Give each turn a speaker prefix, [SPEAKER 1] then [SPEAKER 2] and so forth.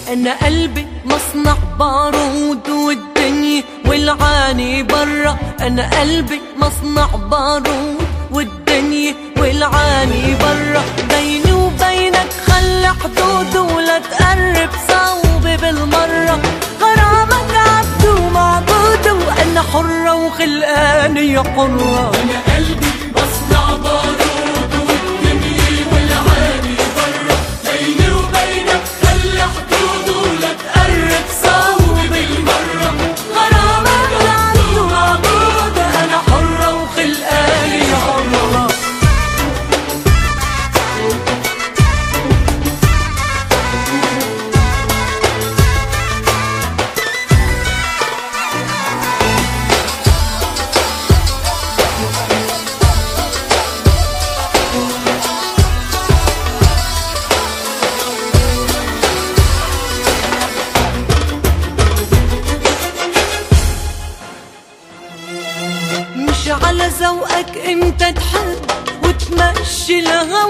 [SPEAKER 1] انا قلبي مصنع بارود والدنيا والعاني برا انا قلبي مصنع بارود والدنيا والعاني برا بيني وبينك خلي حدود ولا تقرب صوبي بالمرة غرامك عبد ومعبود وانا حرة وخلقاني حرة
[SPEAKER 2] انا قلبي مصنع بارود والدنيا والعاني برا بيني وبينك خلي حدود ولا تقرب صوب بالمرة
[SPEAKER 1] غرامك عبد ومعبود انا حرة وخلقاني حرة مش على ذوقك انت تحب وتمشي الهوى